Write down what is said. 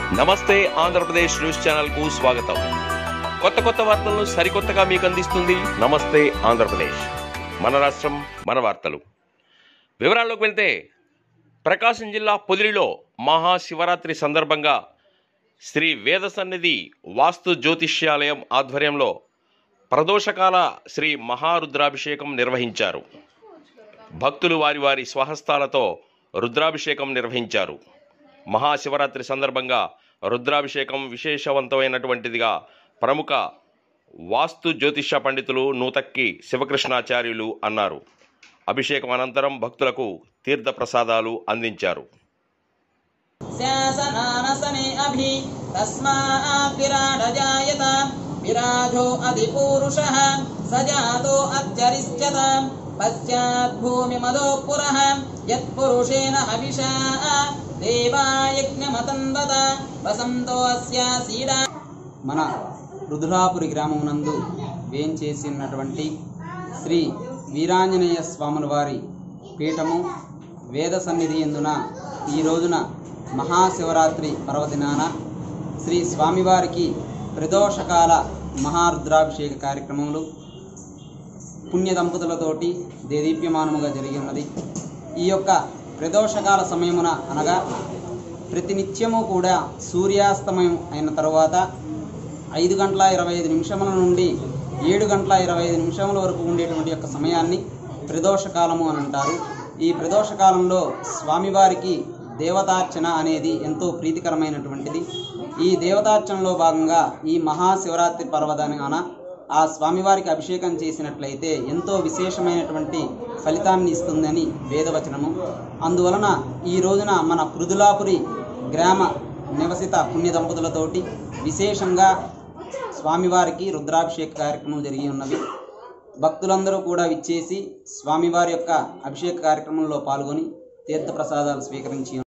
నమస్తే Andhra Pradesh news channel కు స్వాగతం కొత్త కొత్త వార్తలను సరికొత్తగా మీకు అందిస్తుంది నమస్తే ఆంధ్రప్రదేశ్ మన రాష్ట్రం మన వార్తలు వివరాల్లోకి వెళ్తే ప్రకాశం జిల్లా పొదిలిలో మహాశివరాత్రి సందర్భంగా శ్రీ వేద సన్నిధి వాస్తు జ్యోతిష్యాలయం ఆధ్వర్యంలో ప్రదోషకాల శ్రీ మహారుద్రాభిషేకం నిర్వహించారు భక్తులు వారి వారి స్వహస్తాలతో రుద్రాభిషేకం నిర్వహించారు మహాశివరాత్రి సందర్భంగా రుద్రాభిషేకం విశేషవంతమైనటువంటిదిగా ప్రముఖ వాస్తు జ్యోతిష పండితులు నూతక్కి శివకృష్ణాచార్యులు అన్నారు అభిషేకం అనంతరం భక్తులకు తీర్థ ప్రసాదాలు అందించారు स्यासनानसने अभि तस्मात् विराडजायत विराजो अधिपूरुषः स जातो अध्यरिष्यत पश्चाद्भूमिमदो पुरः यत्पुरुषेण हविषा देवायज्ञमतन्वत वसन्तो अस्यासीडा మన రుద్రాపురి గ్రామమునందు వేంచేసినటువంటి శ్రీ వీరాంజనేయ స్వాముల వారి పీఠము వేద సన్నిధి ఎందున ఈ రోజున మహాశివరాత్రి పర్వదినాన శ్రీ స్వామివారికి ప్రదోషకాల మహారుద్రాభిషేక కార్యక్రమములు పుణ్య దంపతులతోటి దేదీప్యమానముగా జరిగి ఉన్నది ఈ యొక్క ప్రదోషకాల సమయమున అనగా ప్రతినిత్యము కూడా సూర్యాస్తమయం అయిన తరువాత ఐదు గంటల ఇరవై ఐదు నిమిషముల నుండి ఏడు గంటల ఇరవై ఐదు నిమిషముల వరకు ఉండేటువంటి యొక్క సమయాన్ని ప్రదోషకాలము అని అంటారు ఈ ప్రదోషకాలంలో స్వామివారికి దేవతార్చన అనేది ఎంతో ప్రీతికరమైనటువంటిది ఈ దేవతార్చనలో భాగంగా ఈ మహాశివరాత్రి పర్వదాన ఆ స్వామివారికి అభిషేకం చేసినట్లయితే ఎంతో విశేషమైనటువంటి ఫలితాన్ని ఇస్తుందని వేదవచనము అందువలన ఈ రోజున మన పృథులాపురి గ్రామ నివసిత పుణ్య దంపతులతోటి విశేషంగా స్వామివారికి రుద్రాభిషేక కార్యక్రమం జరిగి ఉన్నవి భక్తులందరూ కూడా విచ్చేసి స్వామివారి యొక్క అభిషేక కార్యక్రమంలో పాల్గొని తీర్థప్రసాదాలు స్వీకరించి